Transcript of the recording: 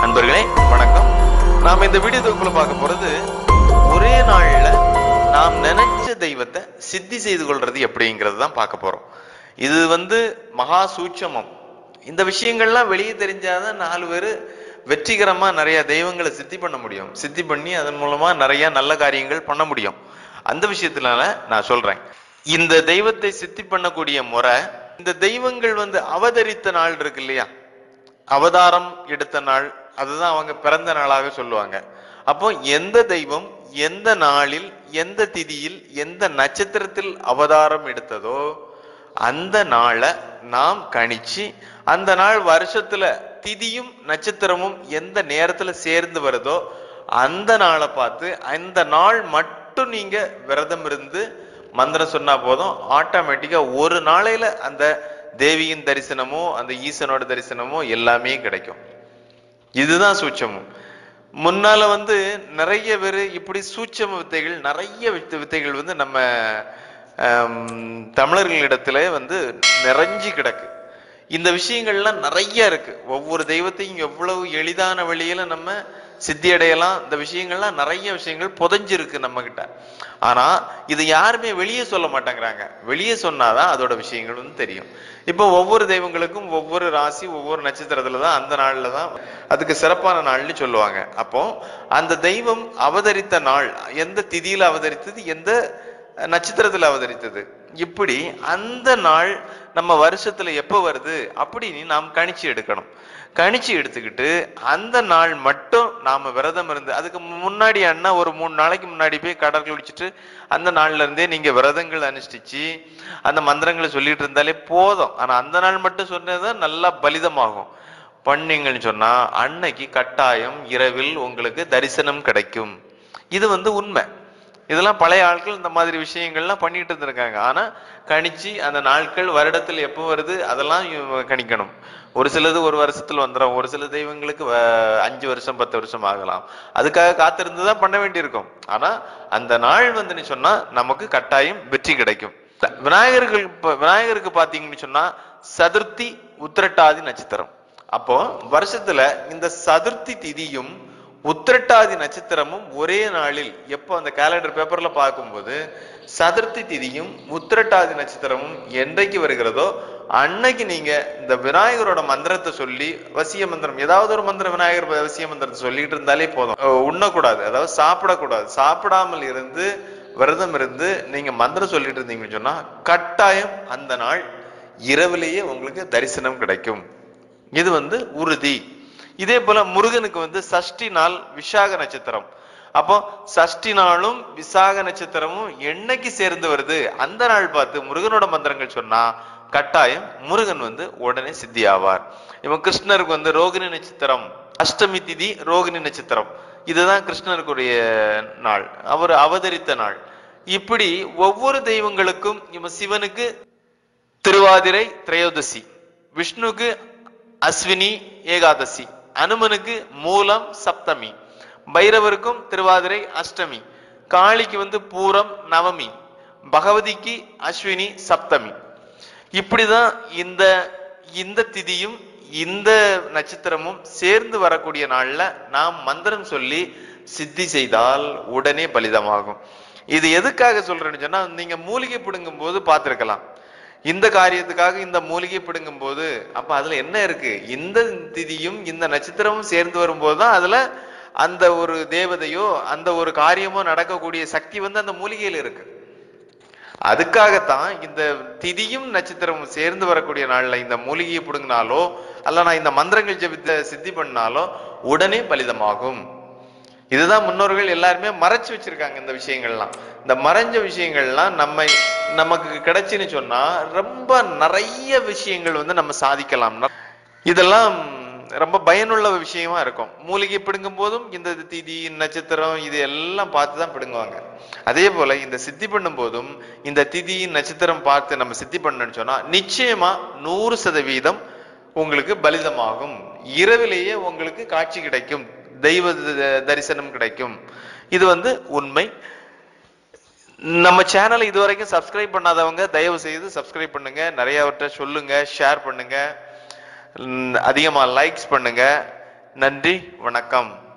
நண்பர்களே வணக்கம் நாம இந்த வீடியோ தொகுப்புல பார்க்க போறது ஒரே நாள்ல நாம் நினைச்ச தெய்வத்தை சித்தி செய்து கொள்றது எப்படிங்கிறது தான் பார்க்க போறோம் இது வந்து மகா சூட்சமம் இந்த விஷயங்கள்லாம் வெளியே தெரிஞ்சாதான் நாலு பேர் வெற்றிகரமா நிறைய தெய்வங்களை சித்தி பண்ண முடியும் சித்தி பண்ணி அதன் மூலமா நிறைய நல்ல காரியங்கள் பண்ண முடியும் அந்த விஷயத்தினால நான் சொல்றேன் இந்த தெய்வத்தை சித்தி பண்ணக்கூடிய முறை இந்த தெய்வங்கள் வந்து அவதரித்த நாள் இருக்கு இல்லையா அவதாரம் எடுத்த நாள் அதுதான் அவங்க பிறந்த நாளாக சொல்லுவாங்க அப்போ எந்த தெய்வம் எந்த நாளில் எந்த திதியில் எந்த நட்சத்திரத்தில் அவதாரம் எடுத்ததோ அந்த நாளை நாம் கணிச்சு அந்த நாள் வருஷத்துல திதியும் நட்சத்திரமும் எந்த நேரத்துல சேர்ந்து வருதோ அந்த நாளை பார்த்து அந்த நாள் மட்டும் நீங்க விரதம் இருந்து மந்திரம் சொன்னா போதும் ஆட்டோமேட்டிக்கா ஒரு நாளையில அந்த தேவியின் தரிசனமோ அந்த ஈசனோட தரிசனமோ எல்லாமே கிடைக்கும் இதுதான் சூட்சமம் முன்னால வந்து நிறைய பேர் இப்படி சூட்சம வித்தைகள் நிறைய வித்த வித்தைகள் வந்து நம்ம ஆம், தமிழர்களிடத்துல வந்து நிறைஞ்சு கிடக்கு இந்த விஷயங்கள்லாம் நிறைய இருக்கு ஒவ்வொரு தெய்வத்தையும் எவ்வளவு எளிதான வழியில நம்ம சித்தி அடையலாம் இந்த விஷயங்கள்லாம் நிறைய விஷயங்கள் புதைஞ்சிருக்கு நம்ம கிட்ட ஆனா இது யாருமே வெளியே சொல்ல மாட்டேங்கிறாங்க வெளியே சொன்னாதான் அதோட விஷயங்கள் வந்து தெரியும் இப்போ ஒவ்வொரு தெய்வங்களுக்கும் ஒவ்வொரு ராசி ஒவ்வொரு நட்சத்திரத்துல தான் அந்த நாள்ல தான் அதுக்கு சிறப்பான நாள்னு சொல்லுவாங்க அப்போ அந்த தெய்வம் அவதரித்த நாள் எந்த திதியில அவதரித்தது எந்த நட்சத்திரத்துல அவதரித்தது இப்படி அந்த நாள் நம்ம வருஷத்துல எப்ப வருது அப்படின்னு நாம் கணிச்சு எடுக்கணும் கணிச்சு எடுத்துக்கிட்டு அந்த நாள் மட்டும் நாம விரதம் இருந்து அதுக்கு முன்னாடி அண்ணா ஒரு மூணு நாளைக்கு முன்னாடி போய் கடல் குளிச்சுட்டு அந்த நாள்ல இருந்தே நீங்க விரதங்கள் அனுஷ்டிச்சு அந்த மந்திரங்களை சொல்லிட்டு இருந்தாலே போதும் ஆனா அந்த நாள் மட்டும் சொன்னதுதான் நல்லா பலிதமாகும் பண்ணீங்கன்னு சொன்னா அன்னைக்கு கட்டாயம் இரவில் உங்களுக்கு தரிசனம் கிடைக்கும் இது வந்து உண்மை இதெல்லாம் பழைய ஆட்கள் இந்த மாதிரி விஷயங்கள்லாம் பண்ணிட்டு இருந்திருக்காங்க ஆனா கணிச்சு அந்த நாட்கள் வருடத்தில் எப்போ வருது அதெல்லாம் இவ- கணிக்கணும் ஒரு சிலது ஒரு வருஷத்துல வந்துடும் ஒரு சில தெய்வங்களுக்கு வ- அஞ்சு வருஷம் பத்து வருஷம் ஆகலாம் அதுக்காக காத்திருந்து தான் பண்ண வேண்டியிருக்கும் ஆனா அந்த நாள் வந்துன்னு சொன்னா நமக்கு கட்டாயம் வெற்றி கிடைக்கும் விநாயகர்கள் இப்ப- விநாயகருக்கு பாத்தீங்கன்னு சொன்னா சதுர்த்தி உத்திரட்டாதி நட்சத்திரம் அப்போ வருஷத்துல இந்த சதுர்த்தி திதியும் உத்திரட்டாதி நட்சத்திரமும் ஒரே நாளில் எப்போ அந்த கேலண்டர் பேப்பர்ல பார்க்கும்போது சதுர்த்தி திதியும் உத்திரட்டாதி நட்சத்திரமும் என்றைக்கு வருகிறதோ அன்னைக்கு நீங்க இந்த விநாயகரோட மந்திரத்தை சொல்லி வசிய மந்திரம் ஏதாவது ஒரு மந்திரம் விநாயகர் வசிய மந்திரத்தை சொல்லிட்டு இருந்தாலே போதும் அஹ் உண்ணக்கூடாது அதாவது சாப்பிடக்கூடாது சாப்பிடாமல் இருந்து விரதம் இருந்து நீங்க மந்திரம் சொல்லிட்டு இருந்தீங்கன்னு சொன்னா கட்டாயம் அந்த நாள் இரவிலேயே உங்களுக்கு தரிசனம் கிடைக்கும் இது வந்து உறுதி இதே போல முருகனுக்கு வந்து சஷ்டி நாள் விசாக நட்சத்திரம் அப்போ சஷ்டி நாளும் விசாக நட்சத்திரமும் என்னைக்கு சேர்ந்து வருது அந்த நாள் பார்த்து முருகனோட மந்திரங்கள் சொன்னா கட்டாயம் முருகன் வந்து உடனே சித்தி ஆவார் இவன் கிருஷ்ணருக்கு வந்து ரோகிணி நட்சத்திரம் அஷ்டமி திதி ரோகிணி நட்சத்திரம் இதுதான் கிருஷ்ணருக்குரிய நாள் அவர் அவதரித்த நாள் இப்படி ஒவ்வொரு தெய்வங்களுக்கும் இவன் சிவனுக்கு திருவாதிரை திரையோதசி விஷ்ணுக்கு அஸ்வினி ஏகாதசி அனுமனுக்கு மூலம் சப்தமி பைரவருக்கும் திருவாதிரை அஷ்டமி காளிக்கு வந்து பூரம் நவமி பகவதிக்கு அஸ்வினி சப்தமி இப்படிதான் இந்த இந்த திதியும் இந்த நட்சத்திரமும் சேர்ந்து வரக்கூடிய நாள்ல நாம் மந்திரம் சொல்லி சித்தி செய்தால் உடனே பலிதமாகும் இது எதுக்காக சொல்றேன்னு சொன்னா நீங்க மூலிகை பிடுங்கும் போது பார்த்திருக்கலாம் இந்த காரியத்துக்காக இந்த மூலிகை பிடுங்கும் போது அப்ப அதுல என்ன இருக்கு இந்த திதியும் இந்த நட்சத்திரமும் சேர்ந்து வரும்போது தான் அதுல அந்த ஒரு தேவதையோ அந்த ஒரு காரியமோ நடக்கக்கூடிய சக்தி வந்து அந்த மூலிகையில இருக்கு அதுக்காகத்தான் இந்த திதியும் நட்சத்திரமும் சேர்ந்து வரக்கூடிய நாள்ல இந்த மூலிகையை பிடுங்கினாலோ அல்ல நான் இந்த மந்திரங்கள் ஜெபித்த சித்தி பண்ணாலோ உடனே பலிதமாகும் இதுதான் முன்னோர்கள் எல்லாருமே மறைச்சு வச்சிருக்காங்க இந்த விஷயங்கள்லாம் இந்த மறைஞ்ச விஷயங்கள்லாம் நம்ம நமக்கு கிடைச்சுன்னு சொன்னா ரொம்ப நிறைய விஷயங்கள் வந்து நம்ம சாதிக்கலாம் இதெல்லாம் ரொம்ப பயனுள்ள விஷயமா இருக்கும் மூலிகை பிடுங்கும் போதும் இந்த திதி நட்சத்திரம் இது எல்லாம் பார்த்து தான் பிடுங்குவாங்க அதே போல இந்த சித்தி பண்ணும் போதும் இந்த திதி நட்சத்திரம் பார்த்து நம்ம சித்தி பண்ணணும்னு சொன்னா நிச்சயமா நூறு சதவீதம் உங்களுக்கு பலிதமாகும் இரவிலேயே உங்களுக்கு காட்சி கிடைக்கும் தெய்வ த- தரிசனம் கிடைக்கும் இது வந்து உண்மை நம்ம சேனலை இதுவரைக்கும் சப்ஸ்கிரைப் பண்ணாதவங்க தயவு செய்து சப்ஸ்கிரைப் பண்ணுங்க நிறையவற்றை சொல்லுங்க ஷேர் பண்ணுங்க ம், அதிகமா லைக்ஸ் பண்ணுங்க நன்றி வணக்கம்